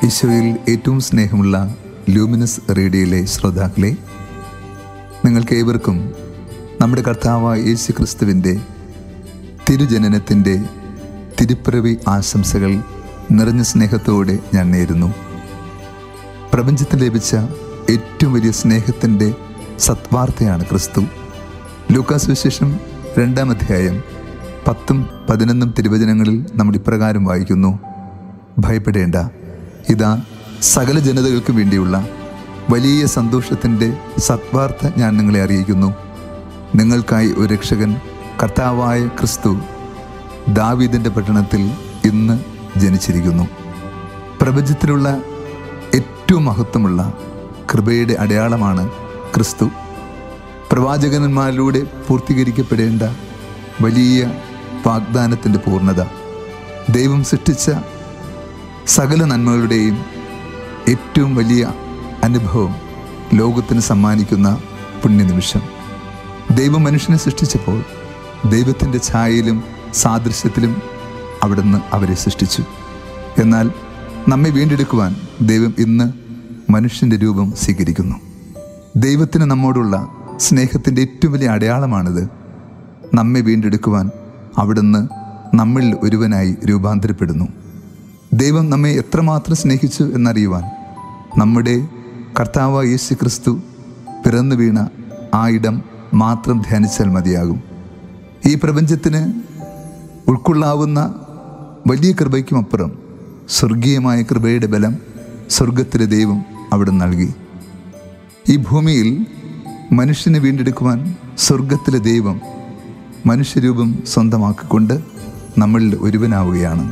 ഈശോയിൽ ഏറ്റവും സ്നേഹമുള്ള ലൂമിനസ് റേഡിയോയിലെ ശ്രോതാക്കളെ നിങ്ങൾക്ക് ഏവർക്കും നമ്മുടെ കർത്താവായ യേശു ക്രിസ്തുവിൻ്റെ തിരുജനനത്തിൻ്റെ തിരുപ്പിറവി ആശംസകൾ നിറഞ്ഞ സ്നേഹത്തോടെ ഞാൻ നേരുന്നു പ്രപഞ്ചത്തിൽ ലഭിച്ച ഏറ്റവും വലിയ സ്നേഹത്തിൻ്റെ സത്വാർത്തയാണ് ക്രിസ്തു ലൂക്കാസ് വിശേഷം രണ്ടാം അധ്യായം പത്തും പതിനൊന്നും തിരുവചനങ്ങളിൽ നമ്മൾ ഇപ്രകാരം വായിക്കുന്നു ഭയപ്പെടേണ്ട ഇതാ സകല ജനതകൾക്ക് വേണ്ടിയുള്ള വലിയ സന്തോഷത്തിൻ്റെ സത്വാർത്ത ഞാൻ നിങ്ങളെ അറിയിക്കുന്നു നിങ്ങൾക്കായി ഒരു രക്ഷകൻ കർത്താവായ ക്രിസ്തു ദാവീദിൻ്റെ പട്ടണത്തിൽ ഇന്ന് ജനിച്ചിരിക്കുന്നു പ്രപഞ്ചത്തിലുള്ള ഏറ്റവും മഹത്വമുള്ള കൃപയുടെ അടയാളമാണ് ക്രിസ്തു പ്രവാചകന്മാരിലൂടെ പൂർത്തീകരിക്കപ്പെടേണ്ട വലിയ വാഗ്ദാനത്തിൻ്റെ പൂർണ്ണത ദൈവം സൃഷ്ടിച്ച സകല നന്മകളുടെയും ഏറ്റവും വലിയ അനുഭവം ലോകത്തിന് സമ്മാനിക്കുന്ന പുണ്യനിമിഷം ദൈവം മനുഷ്യനെ സൃഷ്ടിച്ചപ്പോൾ ദൈവത്തിൻ്റെ ഛായയിലും സാദൃശ്യത്തിലും അവിടുന്ന് അവരെ സൃഷ്ടിച്ചു എന്നാൽ നമ്മെ വീണ്ടെടുക്കുവാൻ ദൈവം ഇന്ന് മനുഷ്യൻ്റെ രൂപം സ്വീകരിക്കുന്നു ദൈവത്തിന് നമ്മോടുള്ള സ്നേഹത്തിൻ്റെ ഏറ്റവും വലിയ അടയാളമാണിത് നമ്മെ വീണ്ടെടുക്കുവാൻ അവിടുന്ന് നമ്മളിൽ ഒരുവനായി രൂപാന്തരപ്പെടുന്നു ദൈവം നമ്മെ എത്രമാത്രം സ്നേഹിച്ചു എന്നറിയുവാൻ നമ്മുടെ കർത്താവ് യേശു ക്രിസ്തു പിറന്നു വീണ ആ ഇടം മാത്രം ധ്യാനിച്ചാൽ മതിയാകും ഈ പ്രപഞ്ചത്തിന് ഉൾക്കൊള്ളാവുന്ന വലിയ കൃപയ്ക്കുമപ്പുറം സ്വർഗീയമായ കൃപയുടെ ബലം സ്വർഗത്തിലെ ദൈവം അവിടെ നൽകി ഈ ഭൂമിയിൽ മനുഷ്യനെ വീണ്ടെടുക്കുവാൻ സ്വർഗത്തിലെ ദൈവം മനുഷ്യരൂപം സ്വന്തമാക്കിക്കൊണ്ട് നമ്മളിൽ ഒരുവനാവുകയാണ്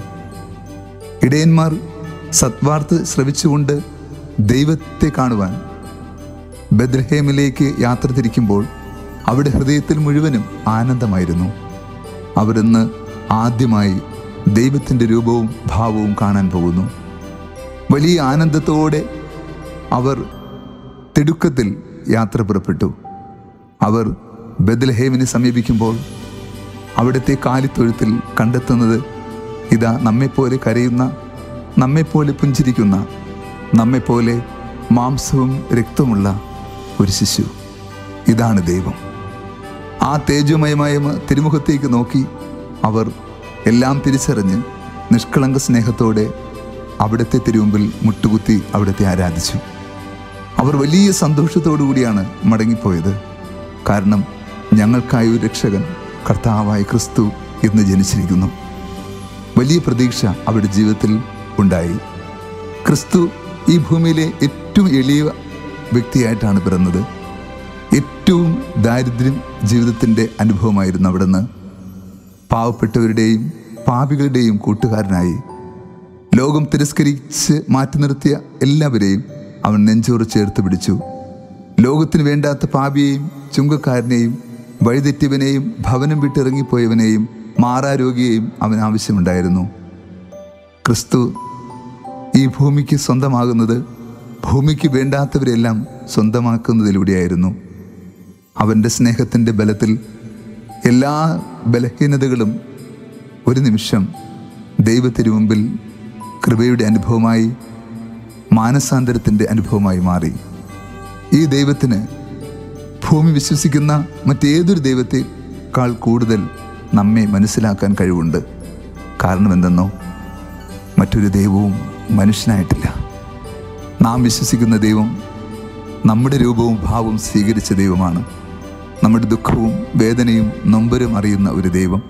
ഇടയന്മാർ സത്വാർത്ത് ശ്രവിച്ചുകൊണ്ട് ദൈവത്തെ കാണുവാൻ ബദ്രഹേമിലേക്ക് യാത്ര തിരിക്കുമ്പോൾ അവിടെ ഹൃദയത്തിൽ മുഴുവനും ആനന്ദമായിരുന്നു അവരിന്ന് ആദ്യമായി ദൈവത്തിൻ്റെ രൂപവും ഭാവവും കാണാൻ പോകുന്നു വലിയ ആനന്ദത്തോടെ അവർ തിടുക്കത്തിൽ യാത്ര പുറപ്പെട്ടു അവർ ബദൽഹേമിനെ സമീപിക്കുമ്പോൾ അവിടുത്തെ കാലിത്തൊഴുത്തിൽ കണ്ടെത്തുന്നത് ഇതാ നമ്മെപ്പോലെ കരയുന്ന നമ്മെപ്പോലെ പുഞ്ചിരിക്കുന്ന നമ്മെപ്പോലെ മാംസവും രക്തമുള്ള ഒരു ശിശു ഇതാണ് ദൈവം ആ തേജോമയമായ തിരുമുഖത്തേക്ക് നോക്കി അവർ എല്ലാം തിരിച്ചറിഞ്ഞ് നിഷ്കളങ്ക സ്നേഹത്തോടെ അവിടുത്തെ തിരുമുമ്പിൽ മുട്ടുകുത്തി അവിടുത്തെ ആരാധിച്ചു അവർ വലിയ സന്തോഷത്തോടു കൂടിയാണ് മടങ്ങിപ്പോയത് കാരണം ഞങ്ങൾക്കായി ഒരു രക്ഷകൻ കർത്താവായ ക്രിസ്തു ഇന്ന് ജനിച്ചിരിക്കുന്നു വലിയ പ്രതീക്ഷ അവരുടെ ജീവിതത്തിൽ ഉണ്ടായി ക്രിസ്തു ഈ ഭൂമിയിലെ ഏറ്റവും എളിയ വ്യക്തിയായിട്ടാണ് പിറന്നത് ഏറ്റവും ദാരിദ്ര്യം ജീവിതത്തിൻ്റെ അനുഭവമായിരുന്നു അവിടുന്ന് പാവപ്പെട്ടവരുടെയും പാപികളുടെയും കൂട്ടുകാരനായി ലോകം തിരസ്കരിച്ച് മാറ്റി നിർത്തിയ എല്ലാവരെയും അവൻ നെഞ്ചോറ് ചേർത്ത് പിടിച്ചു ലോകത്തിന് വേണ്ടാത്ത പാപിയെയും ചുങ്കക്കാരനെയും വഴിതെറ്റിയവനെയും ഭവനം വിട്ടിറങ്ങിപ്പോയവനെയും മാറാരോഗിയെയും അവൻ ആവശ്യമുണ്ടായിരുന്നു ക്രിസ്തു ഈ ഭൂമിക്ക് സ്വന്തമാകുന്നത് ഭൂമിക്ക് വേണ്ടാത്തവരെല്ലാം സ്വന്തമാക്കുന്നതിലൂടെയായിരുന്നു അവൻ്റെ സ്നേഹത്തിൻ്റെ ബലത്തിൽ എല്ലാ ബലഹീനതകളും ഒരു നിമിഷം ദൈവത്തിനു മുമ്പിൽ കൃപയുടെ അനുഭവമായി മാനസാന്തരത്തിൻ്റെ അനുഭവമായി മാറി ഈ ദൈവത്തിന് ഭൂമി വിശ്വസിക്കുന്ന മറ്റേതൊരു ദൈവത്തെക്കാൾ കൂടുതൽ നമ്മെ മനസ്സിലാക്കാൻ കഴിവുണ്ട് കാരണം എന്തെന്നോ മറ്റൊരു ദൈവവും മനുഷ്യനായിട്ടില്ല നാം വിശ്വസിക്കുന്ന ദൈവം നമ്മുടെ രൂപവും ഭാവവും സ്വീകരിച്ച ദൈവമാണ് നമ്മുടെ ദുഃഖവും വേദനയും നൊമ്പരും അറിയുന്ന ഒരു ദൈവം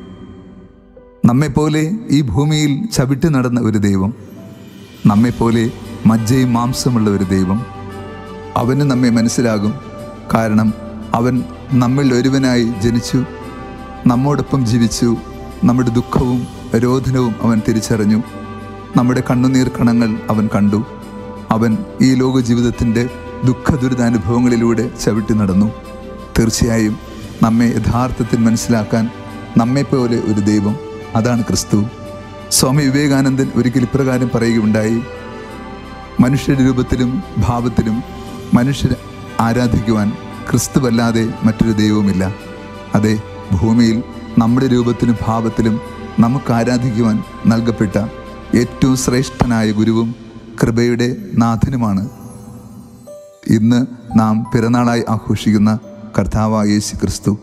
നമ്മെപ്പോലെ ഈ ഭൂമിയിൽ ചവിട്ടി നടന്ന ഒരു ദൈവം നമ്മെപ്പോലെ മജ്ജയും മാംസമുള്ള ഒരു ദൈവം അവന് നമ്മെ മനസ്സിലാകും കാരണം അവൻ നമ്മളിൽ ഒരുവനായി ജനിച്ചു നമ്മോടൊപ്പം ജീവിച്ചു നമ്മുടെ ദുഃഖവും രോധനവും അവൻ തിരിച്ചറിഞ്ഞു നമ്മുടെ കണ്ണുനീർ കണങ്ങൾ അവൻ കണ്ടു അവൻ ഈ ലോക ജീവിതത്തിൻ്റെ ദുഃഖ ദുരിതാനുഭവങ്ങളിലൂടെ ചവിട്ടി നടന്നു തീർച്ചയായും നമ്മെ യഥാർത്ഥത്തിൽ മനസ്സിലാക്കാൻ നമ്മെപ്പോലെ ഒരു ദൈവം അതാണ് ക്രിസ്തു സ്വാമി വിവേകാനന്ദൻ ഒരിക്കൽ ഇപ്രകാരം പറയുകയുണ്ടായി മനുഷ്യരുടെ രൂപത്തിലും ഭാവത്തിലും മനുഷ്യരെ ആരാധിക്കുവാൻ ക്രിസ്തുവല്ലാതെ മറ്റൊരു ദൈവവുമില്ല അതെ ഭൂമിയിൽ നമ്മുടെ രൂപത്തിലും ഭാവത്തിലും നമുക്ക് ആരാധിക്കുവാൻ നൽകപ്പെട്ട ഏറ്റവും ശ്രേഷ്ഠനായ ഗുരുവും കൃപയുടെ നാഥനുമാണ് ഇന്ന് നാം പിറന്നാളായി ആഘോഷിക്കുന്ന കർത്താവായ യേശു ക്രിസ്തു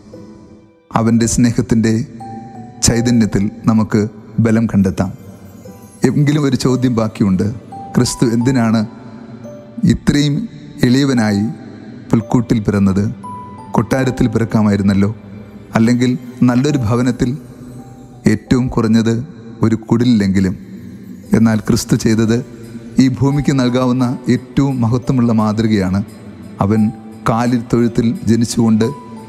അവൻ്റെ സ്നേഹത്തിൻ്റെ ചൈതന്യത്തിൽ നമുക്ക് ബലം കണ്ടെത്താം എങ്കിലും ഒരു ചോദ്യം ബാക്കിയുണ്ട് ക്രിസ്തു എന്തിനാണ് ഇത്രയും എളിയവനായി പുൽക്കൂട്ടിൽ പിറന്നത് കൊട്ടാരത്തിൽ പിറക്കാമായിരുന്നല്ലോ അല്ലെങ്കിൽ നല്ലൊരു ഭവനത്തിൽ ഏറ്റവും കുറഞ്ഞത് ഒരു കുടിലെങ്കിലും എന്നാൽ ക്രിസ്തു ചെയ്തത് ഈ ഭൂമിക്ക് നൽകാവുന്ന ഏറ്റവും മഹത്വമുള്ള മാതൃകയാണ് അവൻ കാലിൽ തൊഴുത്തിൽ ജനിച്ചുകൊണ്ട്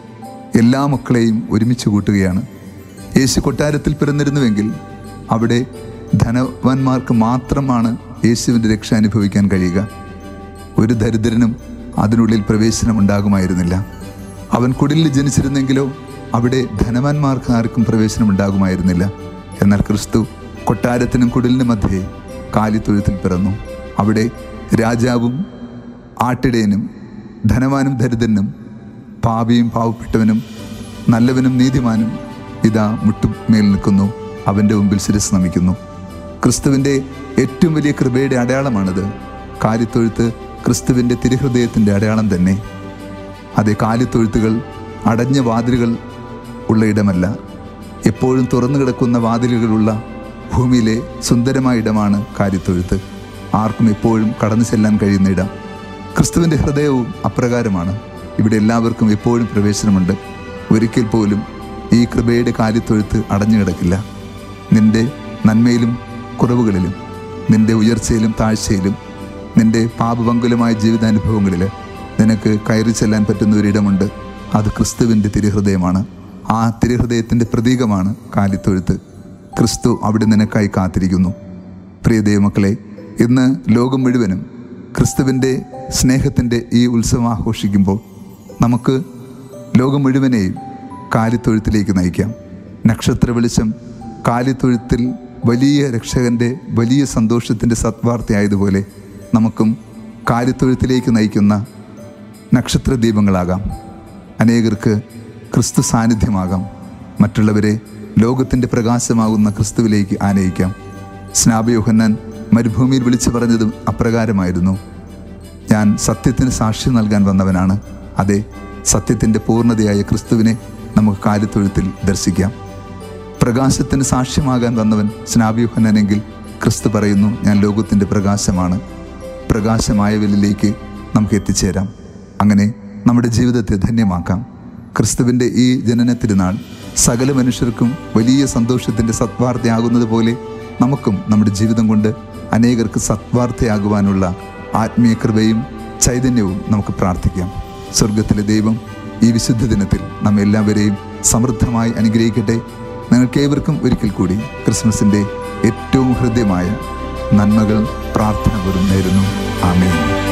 എല്ലാ മക്കളെയും ഒരുമിച്ച് കൂട്ടുകയാണ് യേശു കൊട്ടാരത്തിൽ പിറന്നിരുന്നുവെങ്കിൽ അവിടെ ധനവാന്മാർക്ക് മാത്രമാണ് യേശുവിൻ്റെ രക്ഷ അനുഭവിക്കാൻ കഴിയുക ഒരു ദരിദ്രനും അതിനുള്ളിൽ പ്രവേശനം ഉണ്ടാകുമായിരുന്നില്ല അവൻ കുടിലിൽ ജനിച്ചിരുന്നെങ്കിലോ അവിടെ ധനവാന്മാർക്ക് ആർക്കും പ്രവേശനം ഉണ്ടാകുമായിരുന്നില്ല എന്നാൽ ക്രിസ്തു കൊട്ടാരത്തിനും കുടിലിനും മധ്യേ കാലിത്തൊഴുത്തിൽ പിറന്നു അവിടെ രാജാവും ആട്ടിടയനും ധനവാനും ദരിദ്രനും പാപിയും പാവപ്പെട്ടവനും നല്ലവനും നീതിമാനും ഇതാ മുട്ടുമേൽ നിൽക്കുന്നു അവൻ്റെ മുമ്പിൽ ശിരസ് നമിക്കുന്നു ക്രിസ്തുവിൻ്റെ ഏറ്റവും വലിയ കൃപയുടെ അടയാളമാണിത് കാലിത്തൊഴുത്ത് ക്രിസ്തുവിൻ്റെ തിരുഹൃദയത്തിൻ്റെ അടയാളം തന്നെ അതേ കാലിത്തൊഴുത്തുകൾ അടഞ്ഞ വാതിലുകൾ ഉള്ള ഇടമല്ല എപ്പോഴും തുറന്നു കിടക്കുന്ന വാതിലുകളുള്ള ഭൂമിയിലെ സുന്ദരമായ ഇടമാണ് കാലിത്തൊഴുത്ത് ആർക്കും എപ്പോഴും കടന്നു ചെല്ലാൻ കഴിയുന്ന ഇടം ക്രിസ്തുവിൻ്റെ ഹൃദയവും അപ്രകാരമാണ് ഇവിടെ എല്ലാവർക്കും എപ്പോഴും പ്രവേശനമുണ്ട് ഒരിക്കൽ പോലും ഈ കൃപയുടെ കാലിത്തൊഴുത്ത് അടഞ്ഞു കിടക്കില്ല നിന്റെ നന്മയിലും കുറവുകളിലും നിന്റെ ഉയർച്ചയിലും താഴ്ചയിലും നിന്റെ പാപപങ്കുലമായ ജീവിതാനുഭവങ്ങളിൽ നിനക്ക് കയറി ചെല്ലാൻ പറ്റുന്ന ഒരിടമുണ്ട് അത് ക്രിസ്തുവിൻ്റെ തിരുഹൃദയമാണ് ആ തിരുഹൃദയത്തിൻ്റെ പ്രതീകമാണ് കാലിത്തൊഴുത്ത് ക്രിസ്തു അവിടെ നിനക്കായി കാത്തിരിക്കുന്നു പ്രിയ ദൈവമക്കളെ ഇന്ന് ലോകം മുഴുവനും ക്രിസ്തുവിൻ്റെ സ്നേഹത്തിൻ്റെ ഈ ഉത്സവം ആഘോഷിക്കുമ്പോൾ നമുക്ക് ലോകം മുഴുവനെയും കാലിത്തൊഴുത്തിലേക്ക് നയിക്കാം നക്ഷത്ര വെളിച്ചം കാലിത്തൊഴുത്തിൽ വലിയ രക്ഷകൻ്റെ വലിയ സന്തോഷത്തിൻ്റെ സത്വാർത്തയായതുപോലെ നമുക്കും കാലിത്തൊഴുത്തിലേക്ക് നയിക്കുന്ന നക്ഷത്ര ദീപങ്ങളാകാം അനേകർക്ക് ക്രിസ്തു സാന്നിധ്യമാകാം മറ്റുള്ളവരെ ലോകത്തിൻ്റെ പ്രകാശമാകുന്ന ക്രിസ്തുവിലേക്ക് ആനയിക്കാം സ്നാപയോഹന്നാൻ മരുഭൂമിയിൽ വിളിച്ചു പറഞ്ഞതും അപ്രകാരമായിരുന്നു ഞാൻ സത്യത്തിന് സാക്ഷ്യം നൽകാൻ വന്നവനാണ് അതെ സത്യത്തിൻ്റെ പൂർണ്ണതയായ ക്രിസ്തുവിനെ നമുക്ക് കാലിത്തൊഴുത്തിൽ ദർശിക്കാം പ്രകാശത്തിന് സാക്ഷ്യമാകാൻ വന്നവൻ സ്നാപയോഹന്നാനെങ്കിൽ ക്രിസ്തു പറയുന്നു ഞാൻ ലോകത്തിൻ്റെ പ്രകാശമാണ് പ്രകാശമായവരിലേക്ക് നമുക്ക് എത്തിച്ചേരാം അങ്ങനെ നമ്മുടെ ജീവിതത്തെ ധന്യമാക്കാം ക്രിസ്തുവിൻ്റെ ഈ ജനന തിരുനാൾ സകല മനുഷ്യർക്കും വലിയ സന്തോഷത്തിൻ്റെ സത്വാർത്തയാകുന്നത് പോലെ നമുക്കും നമ്മുടെ ജീവിതം കൊണ്ട് അനേകർക്ക് സത്വാർത്തയാകുവാനുള്ള ആത്മീയ കൃപയും ചൈതന്യവും നമുക്ക് പ്രാർത്ഥിക്കാം സ്വർഗത്തിലെ ദൈവം ഈ വിശുദ്ധ ദിനത്തിൽ നമ്മെ എല്ലാവരെയും സമൃദ്ധമായി അനുഗ്രഹിക്കട്ടെ നിങ്ങൾക്കേവർക്കും ഒരിക്കൽ കൂടി ക്രിസ്മസിൻ്റെ ഏറ്റവും ഹൃദ്യമായ നന്മകൾ പ്രാർത്ഥന വെറും നേരുന്നു ആമേൻ